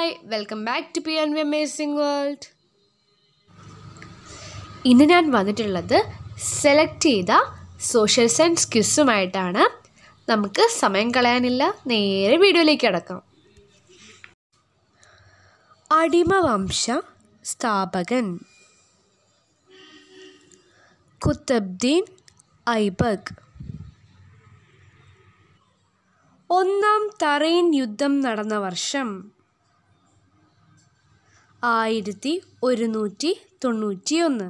hi welcome back to P N V amazing world ഇന്ന് ഞാൻ വന്നിട്ടുള്ളത് സെലക്ട് ചെയ്ത സോഷ്യൽ സയൻസ് ക്വിസുമായിട്ടാണ് നമുക്ക് സമയം കളയാനില്ല നേരെ വീഡിയോയിലേക്ക് കിടക്കാം അടിമവംശ സ്ഥാപകൻ കുത്തബ്ദീൻ ഐബക് ഒന്നാം തറൈൻ യുദ്ധം നടന്ന വർഷം ആയിരത്തി ഒരുന്നൂറ്റി തൊണ്ണൂറ്റിയൊന്ന്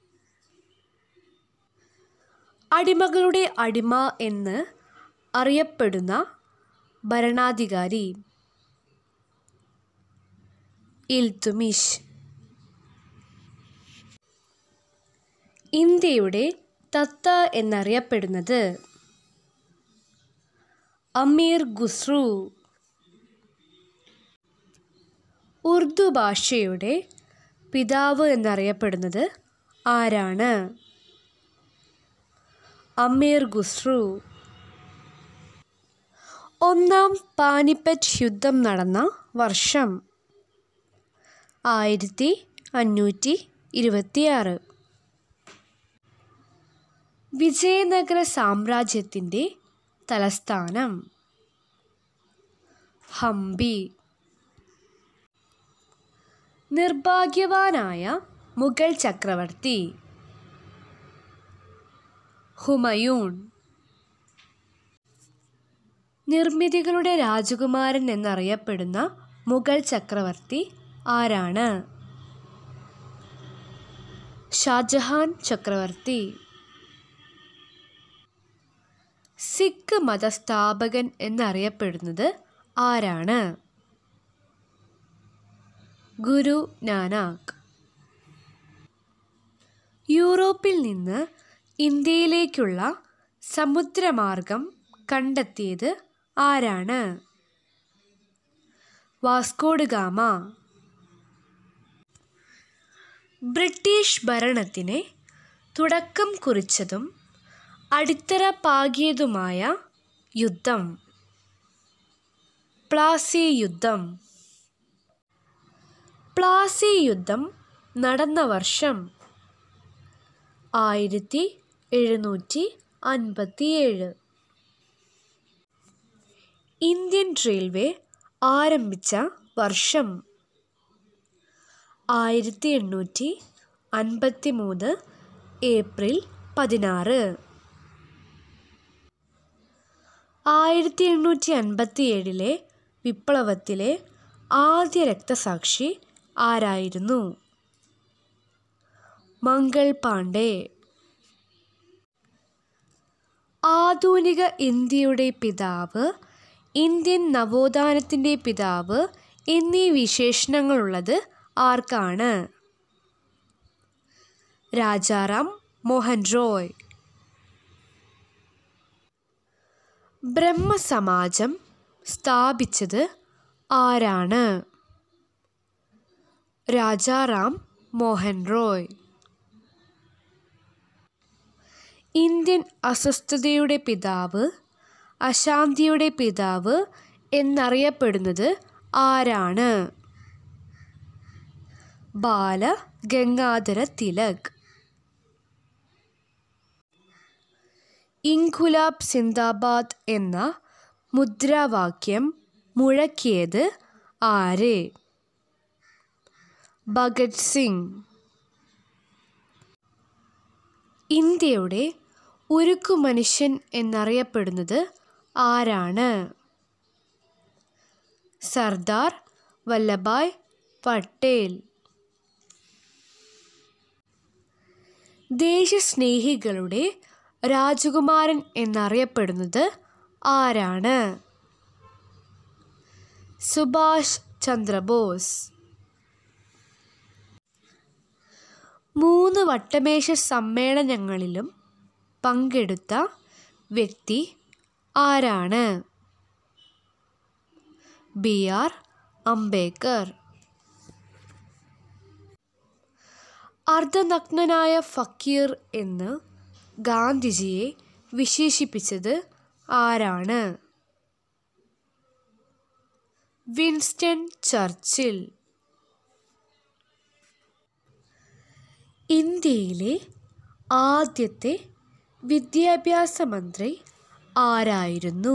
അടിമകളുടെ അടിമ എന്ന് അറിയപ്പെടുന്ന ഭരണാധികാരി ഇൽത്തുമിഷ് ഇന്ത്യയുടെ തത്ത എന്നറിയപ്പെടുന്നത് അമീർ ഖുസ്രു ഉറുദു ഭാഷയുടെ പിതാവ് എന്നറിയപ്പെടുന്നത് ആരാണ് അമീർ ഖുസ്രു ഒന്നാം പാനിപ്പറ്റ് യുദ്ധം നടന്ന വർഷം ആയിരത്തി അഞ്ഞൂറ്റി ഇരുപത്തിയാറ് വിജയനഗര സാമ്രാജ്യത്തിൻ്റെ തലസ്ഥാനം ഹംപി നിർഭാഗ്യവാനായ മുഗൾ ചക്രവർത്തി ഹുമയൂൺ നിർമ്മിതികളുടെ രാജകുമാരൻ എന്നറിയപ്പെടുന്ന മുഗൾ ചക്രവർത്തി ആരാണ് ഷാജഹാൻ ചക്രവർത്തി സിഖ് മതസ്ഥാപകൻ എന്നറിയപ്പെടുന്നത് ആരാണ് ഗുരു നാനാക്ക് യൂറോപ്പിൽ നിന്ന് ഇന്ത്യയിലേക്കുള്ള സമുദ്രമാർഗം കണ്ടെത്തിയത് ആരാണ് വാസ്കോഡ് ഗാമ ബ്രിട്ടീഷ് ഭരണത്തിന് തുടക്കം കുറിച്ചതും അടിത്തറ പാകിയതുമായ യുദ്ധം പ്ലാസി യുദ്ധം പ്ലാസി യുദ്ധം നടന്ന വർഷം ആയിരത്തി എഴുന്നൂറ്റി അൻപത്തിയേഴ് ഇന്ത്യൻ റെയിൽവേ ആരംഭിച്ച വർഷം ആയിരത്തി എണ്ണൂറ്റി അൻപത്തി മൂന്ന് ഏപ്രിൽ പതിനാറ് ആയിരത്തി എണ്ണൂറ്റി അൻപത്തി ഏഴിലെ വിപ്ലവത്തിലെ ആദ്യ രക്തസാക്ഷി ആരായിരുന്നു മംഗൾ പാണ്ഡെ ആധുനിക ഇന്ത്യയുടെ പിതാവ് ഇന്ത്യൻ നവോത്ഥാനത്തിൻ്റെ പിതാവ് എന്നീ വിശേഷണങ്ങളുള്ളത് ആർക്കാണ് രാജാറാം മോഹൻ റോയ് ബ്രഹ്മസമാജം സ്ഥാപിച്ചത് ആരാണ് രാജാറാം മോഹൻ റോയ് ഇന്ത്യൻ അസ്വസ്ഥതയുടെ പിതാവ് അശാന്തിയുടെ പിതാവ് എന്നറിയപ്പെടുന്നത് ആരാണ് ബാല ഗംഗാധര തിലക് ഇൻഖുലാബ് സിന്ദാബാദ് എന്ന മുദ്രാവാക്യം മുഴക്കിയത് ആര് ഭഗത് സിംഗ് ഇന്ത്യയുടെ ഉരുക്കു മനുഷ്യൻ എന്നറിയപ്പെടുന്നത് ആരാണ് സർദാർ വല്ലഭായ് പട്ടേൽ ദേശസ്നേഹികളുടെ രാജകുമാരൻ എന്നറിയപ്പെടുന്നത് ആരാണ് സുഭാഷ് ചന്ദ്രബോസ് മൂന്ന് വട്ടമേശ സമ്മേളനങ്ങളിലും പങ്കെടുത്ത വ്യക്തി ആരാണ് ബി ആർ അംബേദ്കർ അർദ്ധനഗ്നനായ ഫക്കീർ എന്ന് ഗാന്ധിജിയെ വിശേഷിപ്പിച്ചത് ആരാണ് വിൻസ്റ്റൺ ചർച്ചിൽ ഇന്ത്യയിലെ ആദ്യത്തെ വിദ്യാഭ്യാസ മന്ത്രി ആരായിരുന്നു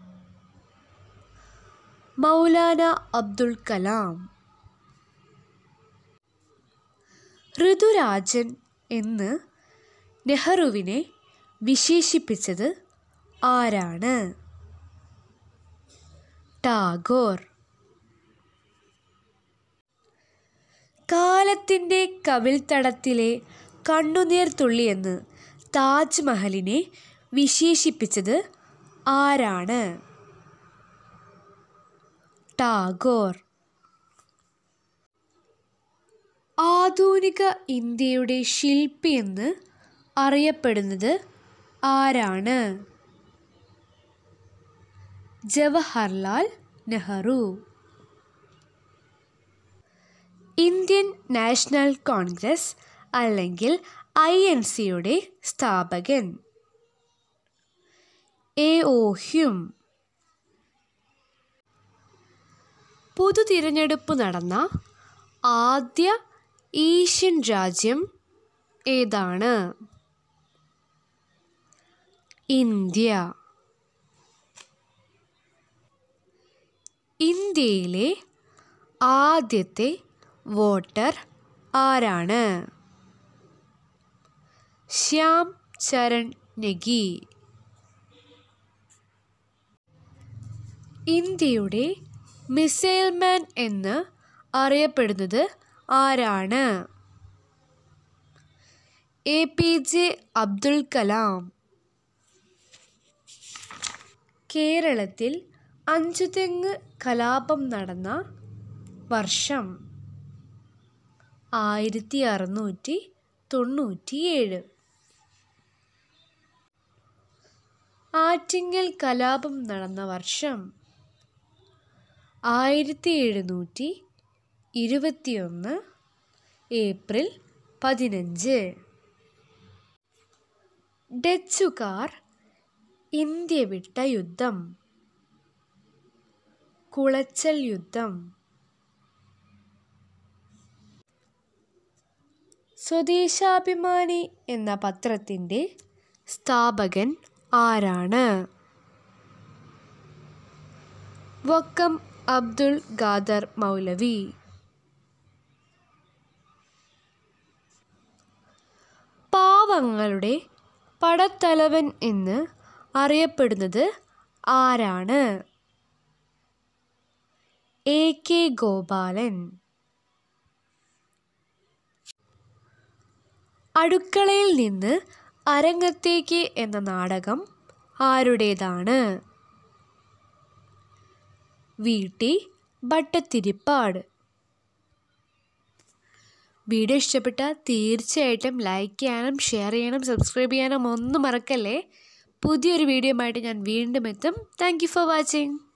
മൗലാന അബ്ദുൽ കലാം ഋതുരാജൻ എന്ന് നെഹ്റുവിനെ വിശേഷിപ്പിച്ചത് ആരാണ് ടാഗോർ കാലത്തിൻ്റെ കവിൾത്തടത്തിലെ കണ്ണുനീർ തുള്ളിയെന്ന് താജ്മഹലിനെ വിശേഷിപ്പിച്ചത് ആരാണ് ടാഗോർ ആധുനിക ഇന്ത്യയുടെ ശില്പി എന്ന് അറിയപ്പെടുന്നത് ആരാണ് Jawaharlal Nehru Indian National Congress അല്ലെങ്കിൽ ഐ എൻ സിയുടെ സ്ഥാപകൻ എ ഒ ഹ്യൂം പൊതു തിരഞ്ഞെടുപ്പ് നടന്ന ആദ്യ ഏഷ്യൻ രാജ്യം ഏതാണ് ഇന്ത്യ ഇന്ത്യയിലെ ആദ്യത്തെ വോട്ടർ ആരാണ് ശ്യാം ചരൺ നെഗി ഇന്ത്യയുടെ മിസൈൽ മാൻ എന്ന് അറിയപ്പെടുന്നത് ആരാണ് A P J Abdul Kalam കേരളത്തിൽ അഞ്ചുതെങ്ങ് കലാപം നടന്ന വർഷം ആയിരത്തി അറുന്നൂറ്റി തൊണ്ണൂറ്റിയേഴ് ആറ്റിങ്ങൽ കലാപം നടന്ന വർഷം ആയിരത്തി എഴുന്നൂറ്റി ഇരുപത്തിയൊന്ന് ഏപ്രിൽ പതിനഞ്ച് ഡച്ചുകാർ ഇന്ത്യ വിട്ട യുദ്ധം കുളച്ചൽ യുദ്ധം സ്വദേശാഭിമാനി എന്ന പത്രത്തിൻ്റെ സ്ഥാപകൻ ആരാണ് വക്കം അബ്ദുൾ ഖാദർ മൗലവി പാവങ്ങളുടെ പടത്തലവൻ എന്ന് അറിയപ്പെടുന്നത് ആരാണ് എ കെ ഗോപാലൻ അടുക്കളയിൽ നിന്ന് അരങ്ങത്തേക്ക് എന്ന നാടകം ആരുടേതാണ് വി ടി ഭട്ടത്തിരിപ്പാട് വീഡിയോ ഇഷ്ടപ്പെട്ടാൽ തീർച്ചയായിട്ടും ലൈക്ക് ചെയ്യാനും ഷെയർ ചെയ്യാനും സബ്സ്ക്രൈബ് ചെയ്യാനും ഒന്നും മറക്കല്ലേ പുതിയൊരു വീഡിയോ ആയിട്ട് ഞാൻ വീണ്ടും എത്തും താങ്ക് യു ഫോർ വാച്ചിങ്